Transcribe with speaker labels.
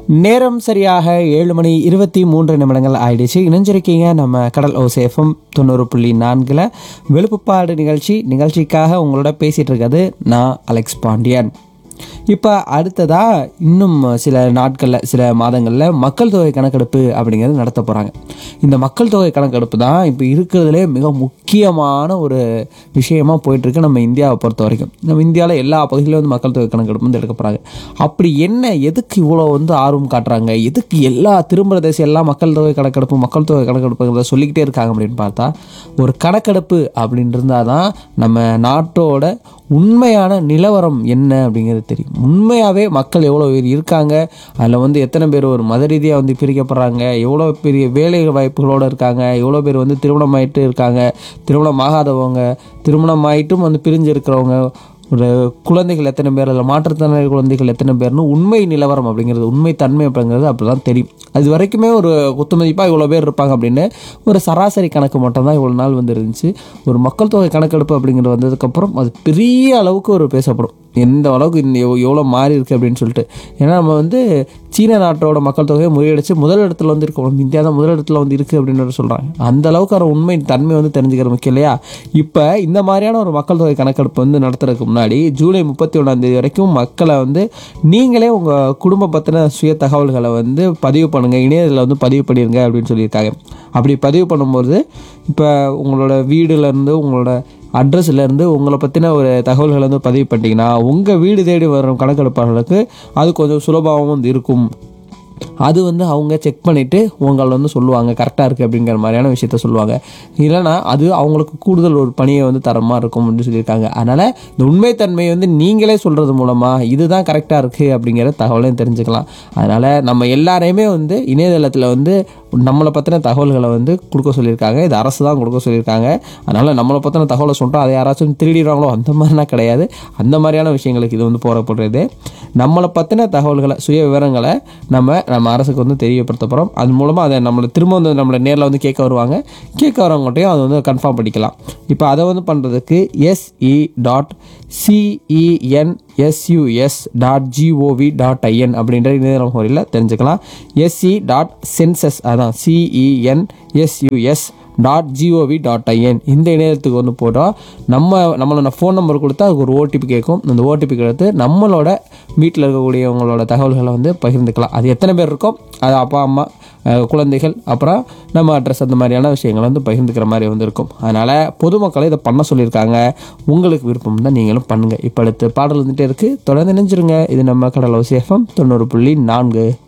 Speaker 1: நேரம் சரியாக ஏழு மணி இருபத்தி மூன்று நிமிடங்கள் ஆயிடுச்சு இணைஞ்சிருக்கீங்க நம்ம கடல் ஓசேஃபம் தொண்ணூறு புள்ளி நான்கில் வெளுப்புப்பாடு நிகழ்ச்சி நிகழ்ச்சிக்காக உங்களோட பேசிகிட்டு இருக்கிறது நான் அலெக்ஸ் பாண்டியன் இப்போ அடுத்ததாக இன்னும் சில நாட்களில் சில மாதங்களில் மக்கள் தொகை கணக்கெடுப்பு அப்படிங்கிறது நடத்த போகிறாங்க இந்த மக்கள் தொகை கணக்கெடுப்பு தான் இப்போ இருக்கிறதுலே மிக முக்கியமான ஒரு விஷயமா போயிட்டுருக்கு நம்ம இந்தியாவை பொறுத்த வரைக்கும் நம்ம இந்தியாவில் எல்லா பகுதியிலும் வந்து மக்கள் தொகை கணக்கெடுப்பு வந்து எடுக்க போகிறாங்க அப்படி என்ன எதுக்கு இவ்வளோ வந்து ஆர்வம் காட்டுறாங்க எதுக்கு எல்லா திரும்ப தேசம் எல்லா மக்கள் தொகை கணக்கெடுப்பு மக்கள் தொகை கணக்கெடுப்புங்கிறத சொல்லிக்கிட்டே இருக்காங்க அப்படின்னு பார்த்தா ஒரு கணக்கெடுப்பு அப்படின்னு இருந்தால் தான் நம்ம நாட்டோட உண்மையான நிலவரம் என்ன அப்படிங்கிறது தெரியும் உண்மையாகவே மக்கள் எவ்வளோ பேர் இருக்காங்க அதில் வந்து எத்தனை பேர் ஒரு மத ரீதியாக வந்து பிரிக்கப்படுறாங்க எவ்வளோ பெரிய வேலை வாய்ப்புகளோடு இருக்காங்க எவ்வளோ பேர் வந்து திருமணம் ஆயிட்டு இருக்காங்க திருமணம் ஆகாதவங்க திருமணம் ஆயிட்டும் வந்து பிரிஞ்சு இருக்கிறவங்க ஒரு குழந்தைகள் எத்தனை பேர் அதில் மாற்றுத்திறனாளி குழந்தைகள் எத்தனை பேர்னு உண்மை நிலவரம் அப்படிங்கிறது உண்மை தன்மை அப்படிங்கிறது அப்படி தான் தெரியும் அது வரைக்குமே ஒரு குத்துமதிப்பாக இவ்வளோ பேர் இருப்பாங்க அப்படின்னு ஒரு சராசரி கணக்கு மட்டும்தான் இவ்வளோ நாள் வந்து இருந்துச்சு ஒரு மக்கள் தொகை கணக்கெடுப்பு அப்படிங்கிறது வந்ததுக்கப்புறம் அது பெரிய அளவுக்கு ஒரு பேசப்படும் எந்த அளவுக்கு இந்த எவ் எவ்வளோ மாறி இருக்கு அப்படின்னு சொல்லிட்டு ஏன்னா நம்ம வந்து சீன நாட்டோட மக்கள் தொகையை முறியடிச்சு முதல் இடத்துல வந்து இருக்கோம் இந்தியா தான் முதல் இடத்துல வந்து இருக்குது அப்படின்னு சொல்கிறாங்க அந்த அளவுக்கு ஒரு உண்மை தன்மை வந்து தெரிஞ்சுக்கிற முக்கியம் இல்லையா இப்போ இந்த மாதிரியான ஒரு மக்கள் தொகை கணக்கெடுப்பு வந்து நடத்துறதுக்கு முன்னாடி ஜூலை முப்பத்தி ஒன்றாம் தேதி வரைக்கும் மக்களை வந்து நீங்களே உங்கள் குடும்ப பற்றின சுய தகவல்களை வந்து பதிவு பண்ணுங்கள் இணையத்தில் வந்து பதிவு பண்ணிடுங்க அப்படின்னு சொல்லியிருக்காங்க அப்படி பதிவு பண்ணும்போது இப்போ உங்களோட வீடுலேருந்து உங்களோட அட்ரஸ்லேருந்து உங்களை பற்றின ஒரு தகவல்களை வந்து பதிவு பண்ணிட்டீங்கன்னா உங்கள் வீடு தேடி வரும் கணக்கெடுப்பாளர்களுக்கு அது கொஞ்சம் சுலபமாகவும் வந்து இருக்கும் அது வந்து அவங்க செக் பண்ணிவிட்டு உங்களை வந்து சொல்லுவாங்க கரெக்டாக இருக்குது அப்படிங்கிற மாதிரியான விஷயத்த சொல்லுவாங்க இல்லைனா அது அவங்களுக்கு கூடுதல் ஒரு பணியை வந்து தரமாக இருக்கும் அப்படின்னு சொல்லியிருக்காங்க அதனால் இந்த உண்மைத்தன்மையை வந்து நீங்களே சொல்கிறது மூலமாக இதுதான் கரெக்டாக இருக்குது அப்படிங்கிற தகவலையும் தெரிஞ்சுக்கலாம் அதனால் நம்ம எல்லாரையுமே வந்து இணையதளத்தில் வந்து நம்மளை பற்றின தகவல்களை வந்து கொடுக்க சொல்லியிருக்காங்க இது அரசு தான் கொடுக்க சொல்லியிருக்காங்க அதனால் நம்மளை பற்றின தகவலை சொல்கிறோம் அதை யாராச்சும் திருடிடுறாங்களோ அந்த மாதிரிலாம் கிடையாது அந்த மாதிரியான விஷயங்களுக்கு இது வந்து போடப்படுறது நம்மளை பற்றின தகவல்களை சுய விவரங்களை நம்ம நம்ம அரசுக்கு வந்து தெரியப்படுத்த போகிறோம் அது மூலமாக அதை நம்மளை திரும்ப வந்து நம்மளை நேரில் வந்து கேட்க வருவாங்க கேட்க வரவங்கள்ட்டையும் அதை வந்து கன்ஃபார்ம் பண்ணிக்கலாம் இப்போ அதை வந்து பண்ணுறதுக்கு SE dot CENSUS dot GOV dot IN அப்படின்ற இணையதள முறையில் தெரிஞ்சுக்கலாம் எஸ்சி டாட் சென்சஸ் அதான் CENSUS dot GOV dot IN இந்த இணையத்துக்கு வந்து போட்டோம் நம்ம நம்மளோட ஃபோன் நம்பர் கொடுத்தா அதுக்கு ஒரு ஓடிபி கேட்கும் அந்த ஓடிபி எடுத்து நம்மளோட வீட்டில் இருக்கக்கூடியவங்களோட தகவல்களை வந்து பகிர்ந்துக்கலாம் அது எத்தனை பேர் இருக்கோ அது அப்பா அம்மா அஹ், குழந்தைகள் அப்புறம் நம்ம அட்ரஸ் அந்த மாதிரியான விஷயங்களை வந்து பகிர்ந்துக்கிற மாதிரி வந்து இருக்கும் அதனால் பொதுமக்களை இதை பண்ண சொல்லியிருக்காங்க உங்களுக்கு விருப்பம் தான் நீங்களும் பண்ணுங்கள் இப்போ அடுத்து பாடல் வந்துட்டே இருக்குது தொடர்ந்து நினைஞ்சிருங்க இது நம்ம கடலோசி எஃப்எம் தொண்ணூறு புள்ளி நான்கு